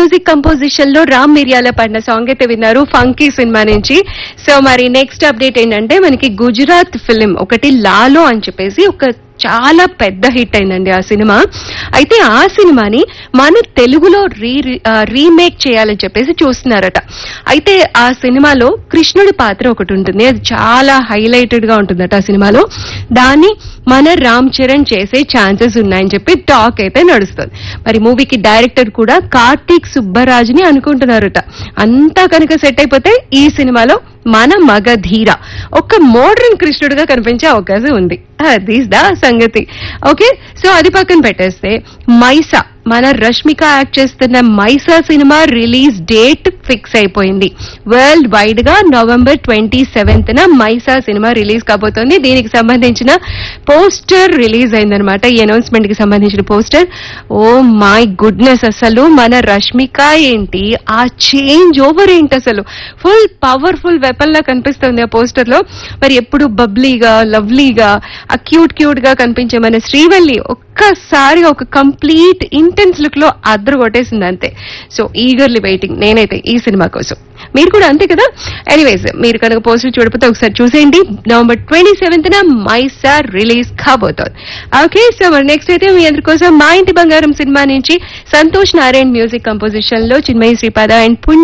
music composition లో రామ్ మిరియాల పడిన సాంగ్ అయితే విన్నారు ఫంకీ సినిమా నుంచి సో మరి నెక్స్ట్ అప్డేట్ ఏంటంటే మనకి గుజరాత్ ఫిలిం ఒకటి లాలో అని చెప్పేసి ఒక చాలా పెద్ద హిట్ అయిందండి ఆ సినిమా అయితే ఆ సినిమాని మన తెలుగులో రీ రీమేక్ చేయాలని చెప్పేసి చూస్తున్నారట అయితే ఆ సినిమాలో కృష్ణుడి పాత్ర ఒకటి ఉంటుంది అది చాలా హైలైటెడ్ గా ఉంటుందట ఆ సినిమాలో దాన్ని మన రామ్ చరణ్ చేసే ఛాన్సెస్ ఉన్నాయని చెప్పి టాక్ అయితే నడుస్తుంది మరి మూవీకి డైరెక్టర్ కూడా కార్తీక్ సుబ్బరాజుని అనుకుంటున్నారట అంతా కనుక సెట్ అయిపోతే ఈ సినిమాలో మన మగధీర ఒక మోడర్న్ కృష్ణుడిగా కనిపించే అవకాశం ఉంది దీస్ ద సంగతి ఓకే సో అది పక్కన పెట్టేస్తే మైసా మన రష్మిక యాక్ట్ చేస్తున్న Mysaa cinema release date fix అయిపోయింది వరల్డ్ వైడ్ గా నవంబర్ ట్వంటీ సెవెంత్ న మైసా సినిమా రిలీజ్ కాబోతోంది దీనికి సంబంధించిన పోస్టర్ రిలీజ్ అయిందనమాట ఈ అనౌన్స్మెంట్ కి సంబంధించిన పోస్టర్ ఓ మై గుడ్నెస్ అసలు మన రష్మిక ఏంటి ఆ చేంజ్ ఓవర్ ఏంటి అసలు ఫుల్ పవర్ఫుల్ వెపన్ లా కనిపిస్తుంది ఆ పోస్టర్ లో మరి ఎప్పుడు బబ్లీగా లవ్లీగా ఆ క్యూట్ క్యూట్ గా కనిపించే మన శ్రీవల్లి ఒక్కసారిగా ఒక కంప్లీట్ ఇంటెన్స్ లుక్ లో అద్దరు కొట్టేసింది అంతే సో ఈగర్లీ వెయిటింగ్ నేనైతే ఈ సినిమా కోసం మీరు కూడా అంతే కదా ఎనీవేస్ మీరు కనుక పోస్టర్ చూడకపోతే ఒకసారి చూసేయండి నవంబర్ ట్వంటీ సెవెంత్ న మైసా రిలీజ్ కాబోతోంది ఓకే సో మరి నెక్స్ట్ అయితే మీ అందరి కోసం మా ఇంటి బంగారం సినిమా నుంచి సంతోష్ నారాయణ్ మ్యూజిక్ కంపోజిషన్ లో చిన్మయి శ్రీపాద అండ్ పుణ్య